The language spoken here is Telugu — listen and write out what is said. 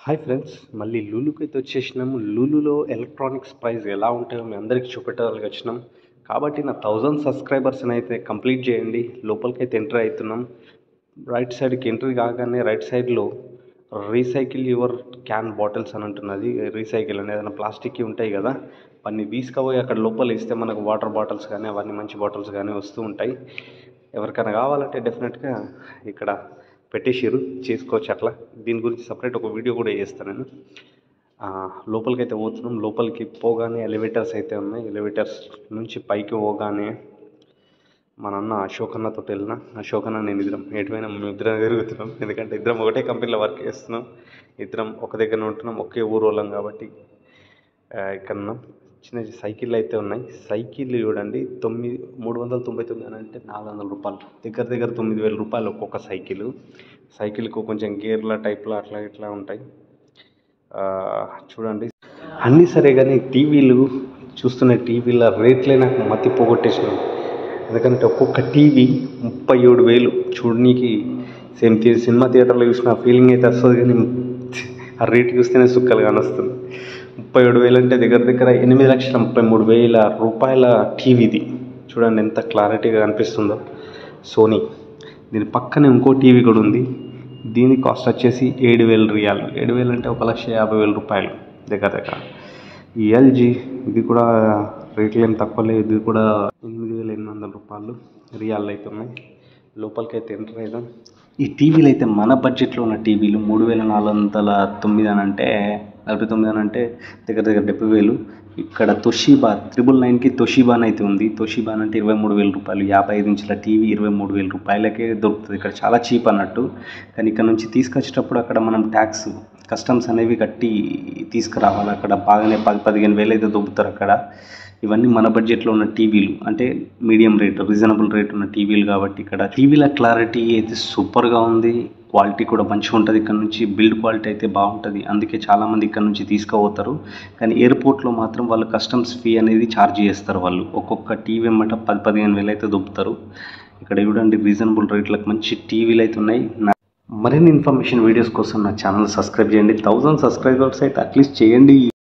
హాయ్ ఫ్రెండ్స్ మళ్ళీ లూలుకి అయితే వచ్చేసినాము లూలులో ఎలక్ట్రానిక్స్ ప్రైస్ ఎలా ఉంటాయో మీ అందరికీ చూపెట్టడానికి వచ్చినాం కాబట్టి నా థౌజండ్ సబ్స్క్రైబర్స్ని అయితే కంప్లీట్ చేయండి లోపలికి అయితే ఎంటర్ అవుతున్నాం రైట్ సైడ్కి ఎంట్రీ కాగానే రైట్ సైడ్లో రీసైకిల్ యువర్ క్యాన్ బాటిల్స్ అని అంటున్నది రీసైకిల్ అనేది ఏదైనా ప్లాస్టిక్ ఉంటాయి కదా అవన్నీ తీసుకుపోయి అక్కడ లోపల ఇస్తే మనకు వాటర్ బాటిల్స్ కానీ అవన్నీ మంచి బాటిల్స్ కానీ వస్తూ ఉంటాయి ఎవరికైనా కావాలంటే డెఫినెట్గా ఇక్కడ పెట్టేసిర్రు చేసుకోవచ్చు అట్లా దీని గురించి సపరేట్ ఒక వీడియో కూడా చేస్తాను నేను ఆ, లోపలికి అయితే పోతున్నాం లోపలికి పోగానే ఎలివేటర్స్ అయితే ఉన్నాయి ఎలివేటర్స్ నుంచి పైకి పోగానే మా నాన్న అశోక్ అన్నతో వెళ్ళిన అశోక్ అన్న నేను ఇద్దరం ఎటువైనా మేము ఇద్దరం తిరుగుతున్నాం ఎందుకంటే ఇద్దరం ఒకటే కంపెనీలో వర్క్ చేస్తున్నాం ఇద్దరం ఒక దగ్గర ఉంటున్నాం ఒకే ఊరు వాళ్ళం కాబట్టి ఆ, ఇక్కడ ఉన్నాం చిన్న చిన్న సైకిళ్ళు అయితే ఉన్నాయి సైకిళ్ళు చూడండి తొమ్మిది మూడు వందల తొంభై తొమ్మిది అని అంటే నాలుగు వందల రూపాయలు దగ్గర దగ్గర తొమ్మిది వేల రూపాయలు ఒక్కొక్క సైకిల్ సైకిల్కు కొంచెం గేర్ల టైప్లో అట్లా ఇట్లా ఉంటాయి ఆ, చూడండి అన్నీ సరే కానీ టీవీలు చూస్తున్న టీవీల రేట్లే నాకు మతి పోగొట్టేసినాయి ఎందుకంటే ఒక్కొక్క టీవీ ముప్పై ఏడు వేలు చూడనీకి సేమ్ థి- సినిమా థియేటర్లో చూసిన ఫీలింగ్ అయితే వస్తుంది కానీ ఆ రేట్ చూస్తేనే సుక్కలు కానొస్తుంది ముప్పై ఏడు వేలు అంటే దగ్గర దగ్గర ఎనిమిది లక్షల ముప్పై మూడు వేల రూపాయల టీవీది చూడండి ఎంత క్లారిటీగా కనిపిస్తుందో సోనీ దీని పక్కనే ఇంకో టీవీ కూడా ఉంది దీని కాస్ట్ వచ్చేసి ఏడు వేలు రియాల్ ఏడు వేలు అంటే ఒక లక్ష యాభై వేల రూపాయలు దగ్గర దగ్గర ఈ ఎల్జీ ఇది కూడా రేట్లు ఏం తక్కువ లేదు ఇది కూడా ఎనిమిది వేల ఎనిమిది వందల రూపాయలు రియాల్ అయితే ఉన్నాయి లోపలికి అయితే ఎంటర్ అయిదాం ఈ టీవీలు అయితే మన బడ్జెట్లో ఉన్న టీవీలు మూడు వేల నాలుగు వందల తొమ్మిది అని అంటే నలభై తొమ్మిది అని అంటే దగ్గర దగ్గర డెబ్బై వేలు ఇక్కడ తొషిబా త్రిబుల్ నైన్కి తొషిబా అని అయితే ఉంది తొషిబా అని అంటే ఇరవై మూడు వేల రూపాయలు యాభై ఐదు ఇంచుల టీవీ ఇరవై మూడు వేల రూపాయలకే దొరుకుతుంది ఇక్కడ చాలా చీప్ అన్నట్టు కానీ ఇక్కడ నుంచి తీసుకొచ్చేటప్పుడు అక్కడ మనం ట్యాక్స్ కస్టమ్స్ అనేవి కట్టి తీసుకురావాలి అక్కడ బాగానే పది పదిహేను వేలు అయితే దొబ్బుతారు అక్కడ ఇవన్నీ మన బడ్జెట్లో ఉన్న టీవీలు అంటే మీడియం రేట్ రీజనబుల్ రేట్ ఉన్న టీవీలు కాబట్టి ఇక్కడ టీవీల క్లారిటీ అయితే సూపర్గా ఉంది క్వాలిటీ కూడా మంచిగా ఉంటుంది ఇక్కడ నుంచి బిల్డ్ క్వాలిటీ అయితే బాగుంటుంది అందుకే చాలామంది ఇక్కడ నుంచి తీసుకుపోతారు కానీ ఎయిర్పోర్ట్లో మాత్రం వాళ్ళు కస్టమ్స్ ఫీ అనేది ఛార్జ్ చేస్తారు వాళ్ళు ఒక్కొక్క టీవీ అమ్మట పది పదిహేను వేలు అయితే దొబ్బుతారు ఇక్కడ చూడండి రీజనబుల్ రేట్లకు మంచి టీవీలు అయితే ఉన్నాయి నా- మరిన్ని ఇన్ఫర్మేషన్ వీడియోస్ కోసం నా ఛానల్ సబ్స్క్రైబ్ చేయండి థౌజండ్ సబ్స్క్రైబర్స్ అయితే అట్లీస్ట్ చేయండి